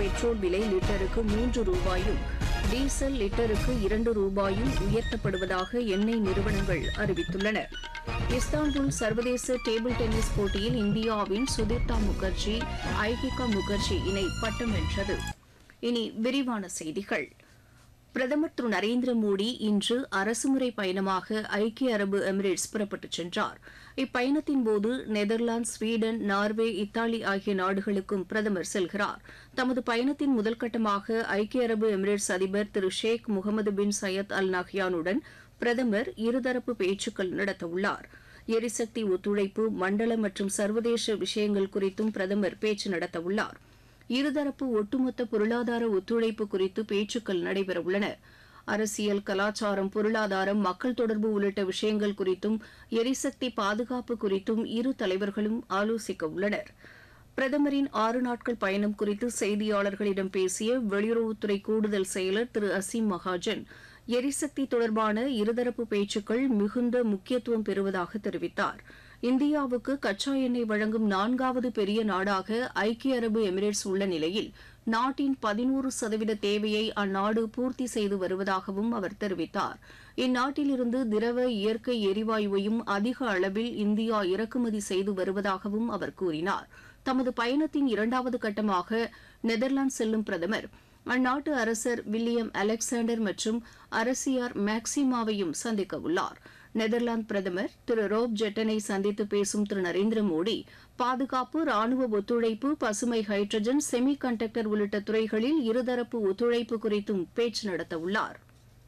petrol விலை லிட்டருக்கு மூன்று ரூபாயும் டீசல் லிட்டருக்கு இரண்டு ரூபாயும் உயர்த்தப்படுவதாக எண்ணெய் நிறுவனங்கள் அறிவித்துள்ளன இஸ்தான்புல் சர்வதேச டேபிள் டென்னிஸ் போட்டியில் இந்தியாவின் சுதீர்த்தா முகர்ஜி ஐகிகா முகர்ஜி இணை பட்டம் வென்றது இனி விரிவான செய்திகள் பிரதமர் திரு நரேந்திர மோடி இன்று அரசுமுறை பயணமாக ஐக்கிய அரபு எமிரேட்ஸ் புறப்பட்டுச் சென்றார் இப்பயணத்தின் போது நெதர்லாந்து ஸ்வீடன் நார்வே இத்தாலி ஆகிய நாடுகளுக்கும் பிரதமர் செல்கிறார் தமது பயணத்தின் முதல் கட்டமாக ஐக்கிய அரபு எமிரேட்ஸ் அதிபர் திரு ஷேக் முகமது பின் சையத் அல் நஹ்யானுடன் பிரதமர் இருதரப்பு பேச்சுக்கள் நடத்தவுள்ளார் எரிசக்தி ஒத்துழைப்பு மண்டல மற்றும் சர்வதேச விஷயங்கள் குறித்தும் பிரதமர் பேச்சு நடத்தவுள்ளார் இருதரப்பு ஒட்டுமொத்த பொருளாதார ஒத்துழைப்பு குறித்து பேச்சுக்கள் நடைபெறவுள்ளன அரசியல் கலாச்சாரம் பொருளாதாரம் மக்கள் தொடர்பு உள்ளிட்ட விஷயங்கள் குறித்தும் எரிசக்தி பாதுகாப்பு குறித்தும் இரு தலைவர்களும் ஆலோசிக்க உள்ளனர் பிரதமரின் ஆறு நாட்கள் பயணம் குறித்து செய்தியாளர்களிடம் பேசிய வெளியுறவுத்துறை கூடுதல் செயலர் திரு அசீம் மகாஜன் எரிசக்தி தொடர்பான இருதரப்பு பேச்சுக்கள் மிகுந்த முக்கியத்துவம் பெறுவதாக தெரிவித்தார் இந்தியாவுக்கு கச்சா எண்ணெய் வழங்கும் நான்காவது பெரிய நாடாக ஐக்கிய அரபு எமிரேட்ஸ் உள்ள நிலையில் நாட்டின் பதினோரு சதவீத தேவையை அந்நாடு பூர்த்தி செய்து வருவதாகவும் அவர் தெரிவித்தார் இந்நாட்டிலிருந்து திரவ இயற்கை எரிவாயுவையும் அதிக அளவில் இந்தியா இறக்குமதி செய்து வருவதாகவும் அவர் கூறினார் தமது பயணத்தின் இரண்டாவது கட்டமாக நெதர்லாந்து செல்லும் பிரதமர் அந்நாட்டு அரசர் வில்லியம் அலெக்சாண்டர் மற்றும் அரசியார் மேக்சிமாவையும் சந்திக்க உள்ளார் நெதர்லாந்து பிரதமர் திரு ரோப் ஜெட்டனை சந்தித்து பேசும் திரு நரேந்திர மோடி பாதுகாப்பு ராணுவ ஒத்துழைப்பு பசுமை ஹைட்ரஜன் செமி கண்டக்டர் உள்ளிட்ட துறைகளில் இருதரப்பு ஒத்துழைப்பு குறித்தும் பேச்சு நடத்தவுள்ளார்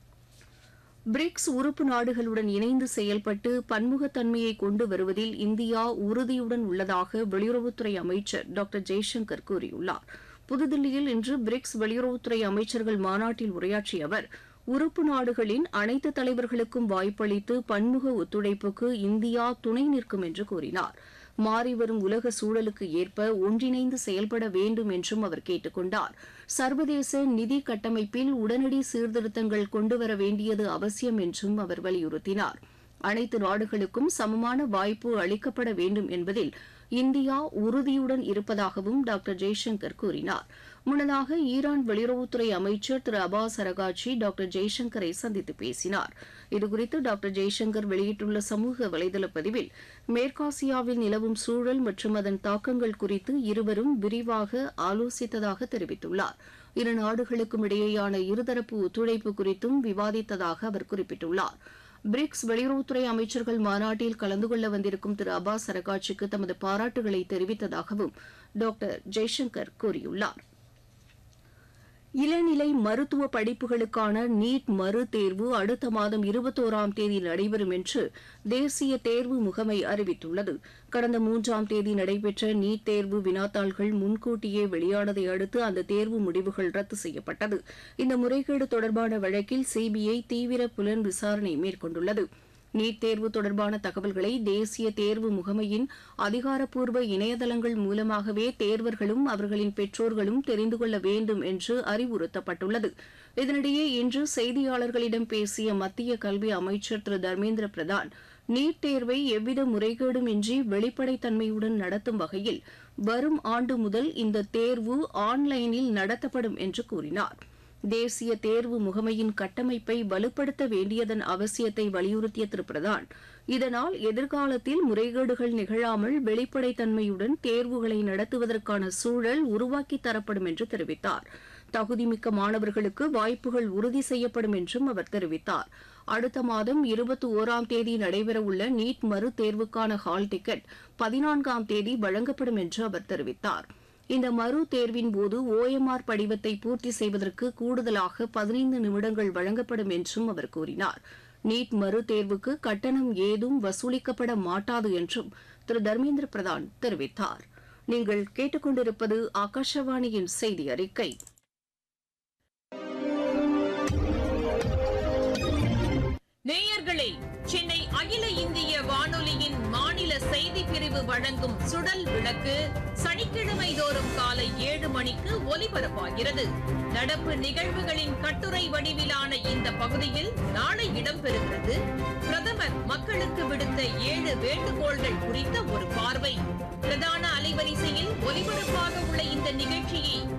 பிரிக்ஸ் உறுப்பு நாடுகளுடன் இணைந்து செயல்பட்டு பன்முகத்தன்மையை கொண்டு வருவதில் இந்தியா உறுதியுடன் உள்ளதாக வெளியுறவுத்துறை அமைச்சர் டாக்டர் ஜெய்சங்கர் கூறியுள்ளார் புதுதில்லியில் இன்று பிரிக்ஸ் வெளியுறவுத்துறை அமைச்சர்கள் மாநாட்டில் உரையாற்றிய அவர் உறுப்பு நாடுகளின் அனைத்து தலைவர்களுக்கும் வாய்ப்பளித்து பன்முக ஒத்துழைப்புக்கு இந்தியா துணை நிற்கும் என்று கூறினார் மாறிவரும் உலக சூழலுக்கு ஏற்ப ஒன்றிணைந்து செயல்பட வேண்டும் என்றும் அவர் கேட்டுக் கொண்டார் சர்வதேச நிதி கட்டமைப்பில் உடனடி சீர்திருத்தங்கள் கொண்டுவர வேண்டியது அவசியம் என்றும் அவர் வலியுறுத்தினார் அனைத்து நாடுகளுக்கும் சமமான வாய்ப்பு அளிக்கப்பட வேண்டும் என்பதில் இந்தியா உறுதியுடன் இருப்பதாகவும் டாக்டர் ஜெய்சங்கர் கூறினார் முன்னதாக ஈரான் வெளியுறவுத்துறை அமைச்சர் திரு அபாஸ் அரகாட்சி டாக்டர் ஜெய்சங்கரை சந்தித்து பேசினார் இதுகுறித்து டாக்டர் ஜெய்சங்கர் வெளியிட்டுள்ள சமூக வலைதள பதிவில் மேற்காசியாவில் நிலவும் சூழல் மற்றும் அதன் தாக்கங்கள் குறித்து இருவரும் விரிவாக ஆலோசித்ததாக தெரிவித்துள்ளார் இரு நாடுகளுக்கும் இடையேயான இருதரப்பு ஒத்துழைப்பு குறித்தும் விவாதித்ததாக அவர் குறிப்பிட்டுள்ளார் பிரிக்ஸ் வெளியுறவுத்துறை அமைச்சர்கள் மாநாட்டில் கலந்து கொள்ள வந்திருக்கும் திரு அப்பாஸ் அரகாட்சிக்கு தமது பாராட்டுகளை தெரிவித்ததாகவும் டாக்டர் ஜெய்சங்கர் கூறியுள்ளார் இளநிலை மருத்துவ படிப்புகளுக்கான நீட் மறு தேர்வு அடுத்த மாதம் இருபத்தோராம் தேதி நடைபெறும் என்று தேசிய தேர்வு முகமை அறிவித்துள்ளது கடந்த மூன்றாம் தேதி நடைபெற்ற நீட் தேர்வு வினாத்தாள்கள் முன்கூட்டியே வெளியானதை அடுத்து அந்த தேர்வு முடிவுகள் ரத்து செய்யப்பட்டது இந்த முறைகேடு தொடர்பான வழக்கில் சிபிஐ தீவிர புலன் விசாரணை மேற்கொண்டுள்ளது நீட் தேர்வு தொடர்பான தகவல்களை தேசிய தேர்வு முகமையின் அதிகாரப்பூர்வ இணையதளங்கள் மூலமாகவே தேர்வர்களும் அவர்களின் பெற்றோர்களும் தெரிந்து கொள்ள வேண்டும் என்று அறிவுறுத்தப்பட்டுள்ளது இதனிடையே இன்று செய்தியாளர்களிடம் பேசிய மத்திய கல்வி அமைச்சர் திரு தர்மேந்திர பிரதான் நீட் தேர்வை எவ்வித முறைகேடும் இன்றி வெளிப்படைத்தன்மையுடன் நடத்தும் வகையில் வரும் ஆண்டு முதல் இந்த தேர்வு ஆன்லைனில் நடத்தப்படும் என்று கூறினார் தேசிய தேர்வு முகமையின் கட்டமைப்பை வலுப்படுத்த வேண்டியதன் அவசியத்தை வலியுறுத்திய திரு பிரதான் இதனால் எதிர்காலத்தில் முறைகேடுகள் நிகழாமல் வெளிப்படைத்தன்மையுடன் தேர்வுகளை நடத்துவதற்கான சூழல் உருவாக்கி தரப்படும் என்று தெரிவித்தார் தகுதிமிக்க மாணவர்களுக்கு வாய்ப்புகள் உறுதி செய்யப்படும் என்றும் அவர் தெரிவித்தார் அடுத்த மாதம் இருபத்தி ஓராம் தேதி நடைபெறவுள்ள நீட் மறு தேர்வுக்கான ஹால் டிக்கெட் பதினான்காம் தேதி வழங்கப்படும் என்று அவர் தெரிவித்தார் இந்த மறு தேர்வின் போது ஓஎம்ஆர் படிவத்தை பூர்த்தி செய்வதற்கு கூடுதலாக பதினைந்து நிமிடங்கள் வழங்கப்படும் என்றும் அவர் கூறினார் நீட் மறு தேர்வுக்கு கட்டணம் ஏதும் வசூலிக்கப்பட மாட்டாது என்றும் திரு தர்மேந்திர பிரதான் தெரிவித்தார் நீங்கள் கேட்டுக்கொண்டிருப்பது ஆகாஷவாணியின் செய்தி அறிக்கை நேயர்களே சென்னை அகில இந்திய வானொலியின் மாநில செய்தி பிரிவு வழங்கும் சுடல் விளக்கு சனிக்கிழமை தோறும் காலை ஏழு மணிக்கு ஒலிபரப்பாகிறது நடப்பு நிகழ்வுகளின் கட்டுரை வடிவிலான இந்த பகுதியில் நாளை இடம்பெறுகிறது பிரதமர் மக்களுக்கு விடுத்த ஏழு வேண்டுகோள்கள் குறித்த ஒரு பார்வை பிரதான அலைவரிசையில் ஒலிபரப்பாக உள்ள இந்த நிகழ்ச்சியை